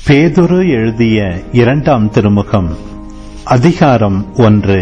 பேதுரு எழுதிய இரண்டாம் திருமுகம் அதிகாரம் ஒன்று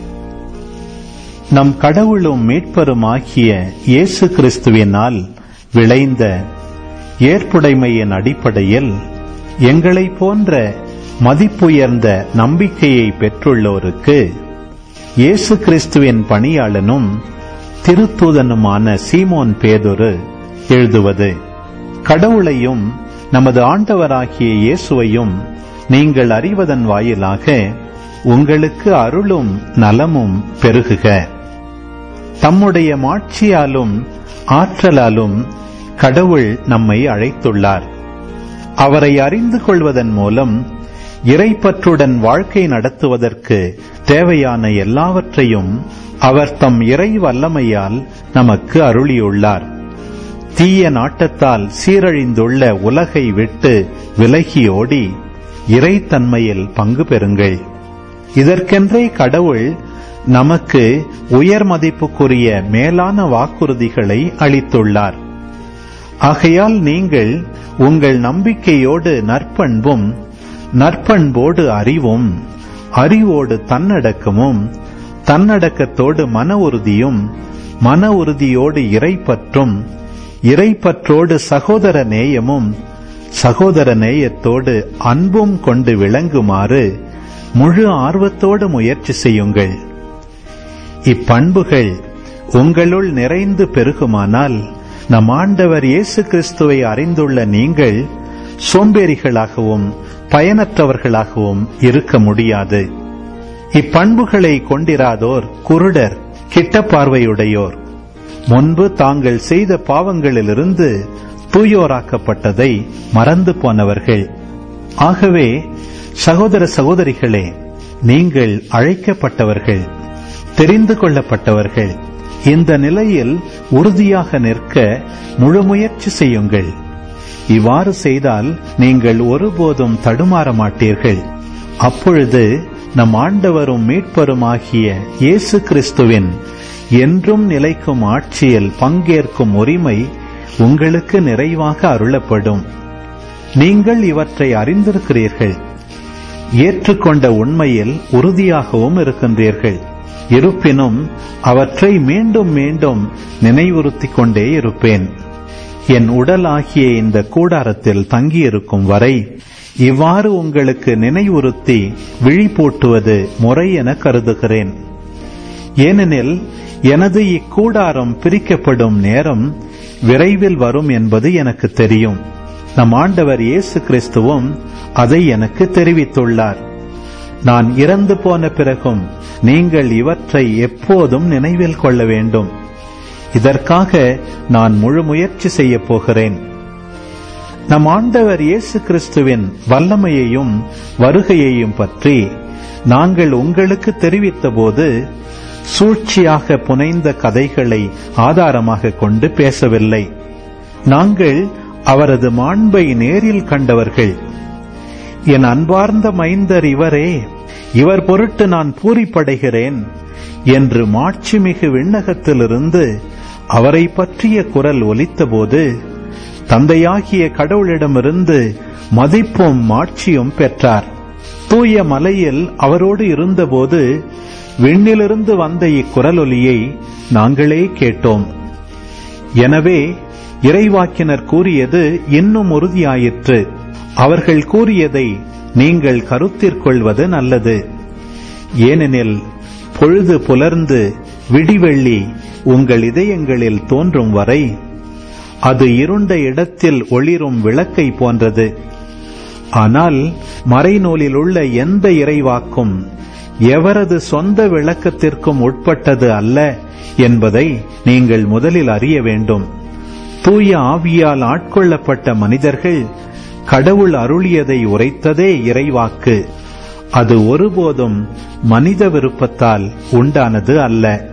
நம் கடவுளும் மீட்பருமாகிய இயேசு கிறிஸ்துவினால் விளைந்த ஏற்புடைமையின் அடிப்படையில் எங்களைப் போன்ற மதிப்புயர்ந்த நம்பிக்கையை பெற்றுள்ளோருக்கு இயேசு கிறிஸ்துவின் பணியாளனும் திருத்தூதனுமான சீமோன் பேதுரு எழுதுவது கடவுளையும் நமது ஆண்டவராகிய இயேசுவையும் நீங்கள் அறிவதன் வாயிலாக உங்களுக்கு அருளும் நலமும் பெருகுக தம்முடைய மாட்சியாலும் ஆற்றலாலும் கடவுள் நம்மை அழைத்துள்ளார் அவரை அறிந்து கொள்வதன் மூலம் இறைப்பற்றுடன் வாழ்க்கை நடத்துவதற்கு தேவையான எல்லாவற்றையும் அவர் தம் இறை வல்லமையால் நமக்கு அருளியுள்ளார் தீய நாட்டத்தால் சீரழிந்துள்ள உலகை விட்டு விலகி ஓடி இறைத்தன்மையில் பங்கு பெறுங்கள் இதற்கென்றே கடவுள் நமக்கு உயர் மதிப்புக்குரிய மேலான வாக்குறுதிகளை அளித்துள்ளார் ஆகையால் நீங்கள் உங்கள் நம்பிக்கையோடு நற்பண்பும் நற்பண்போடு அறிவும் அறிவோடு தன்னடக்கமும் தன்னடக்கத்தோடு மன உறுதியும் மன உறுதியோடு இறைப்பற்றும் இறைப்பற்றோடு சகோதர நேயமும் சகோதர நேயத்தோடு அன்பும் கொண்டு விளங்குமாறு முழு ஆர்வத்தோடு முயற்சி செய்யுங்கள் இப்பண்புகள் உங்களுள் நிறைந்து பெருகுமானால் நம் ஆண்டவர் இயேசு கிறிஸ்துவை அறிந்துள்ள நீங்கள் சோம்பேறிகளாகவும் பயனற்றவர்களாகவும் இருக்க முடியாது இப்பண்புகளை கொண்டிராதோர் குருடர் கிட்ட பார்வையுடையோர் முன்பு தாங்கள் செய்த பாவங்களிலிருந்து தூயோராக்கப்பட்டதை மறந்து போனவர்கள் ஆகவே சகோதர சகோதரிகளே நீங்கள் அழைக்கப்பட்டவர்கள் தெரிந்து கொள்ளப்பட்டவர்கள் இந்த நிலையில் உறுதியாக நிற்க முழு முயற்சி செய்யுங்கள் இவ்வாறு செய்தால் நீங்கள் ஒருபோதும் தடுமாற மாட்டீர்கள் அப்பொழுது நம் ஆண்டவரும் மீட்பருமாகிய இயேசு கிறிஸ்துவின் என்றும் நிலைக்கும் ஆட்சியில் பங்கேற்கும் உரிமை உங்களுக்கு நிறைவாக அருளப்படும் நீங்கள் இவற்றை அறிந்திருக்கிறீர்கள் ஏற்றுக்கொண்ட உண்மையில் உறுதியாகவும் இருக்கின்றீர்கள் இருப்பினும் அவற்றை மீண்டும் மீண்டும் நினைவுறுத்திக் கொண்டே இருப்பேன் என் உடலாகிய இந்த கூடாரத்தில் தங்கியிருக்கும் வரை இவ்வாறு உங்களுக்கு நினைவுறுத்தி விழிப்பூட்டுவது முறை என கருதுகிறேன் ஏனெனில் எனது இக்கூடாரம் பிரிக்கப்படும் நேரம் விரைவில் வரும் என்பது எனக்கு தெரியும் நம் ஆண்டவர் இயேசு கிறிஸ்துவும் அதை எனக்கு தெரிவித்துள்ளார் நான் இறந்து போன பிறகும் நீங்கள் இவற்றை எப்போதும் நினைவில் கொள்ள வேண்டும் இதற்காக நான் முழு முயற்சி செய்ய போகிறேன் நம் ஆண்டவர் இயேசு கிறிஸ்துவின் வல்லமையையும் வருகையையும் பற்றி நாங்கள் உங்களுக்கு தெரிவித்த போது சூழ்ச்சியாக புனைந்த கதைகளை ஆதாரமாக கொண்டு பேசவில்லை நாங்கள் அவரது மாண்பை நேரில் கண்டவர்கள் என் அன்பார்ந்த மைந்தர் இவரே இவர் பொருட்டு நான் பூரிப்படைகிறேன் என்று மாட்சிமிகு விண்ணகத்திலிருந்து அவரை பற்றிய குரல் ஒலித்தபோது தந்தையாகிய கடவுளிடமிருந்து மதிப்பும் மாட்சியும் பெற்றார் தூய மலையில் அவரோடு இருந்தபோது விண்ணிலிருந்து வந்த இக்குரலொலியை நாங்களே கேட்டோம் எனவே இறைவாக்கினர் கூறியது இன்னும் உறுதியாயிற்று அவர்கள் கூறியதை நீங்கள் கருத்திற்கொள்வது நல்லது ஏனெனில் பொழுது புலர்ந்து விடிவெள்ளி உங்கள் இதயங்களில் தோன்றும் வரை அது இருண்ட இடத்தில் ஒளிரும் விளக்கை போன்றது ஆனால் மறைநூலில் உள்ள எந்த இறைவாக்கும் எவரது சொந்த விளக்கத்திற்கும் உட்பட்டது அல்ல என்பதை நீங்கள் முதலில் அறிய வேண்டும் தூய ஆவியால் ஆட்கொள்ளப்பட்ட மனிதர்கள் கடவுள் அருளியதை உரைத்ததே இறைவாக்கு அது ஒருபோதும் மனித விருப்பத்தால் உண்டானது அல்ல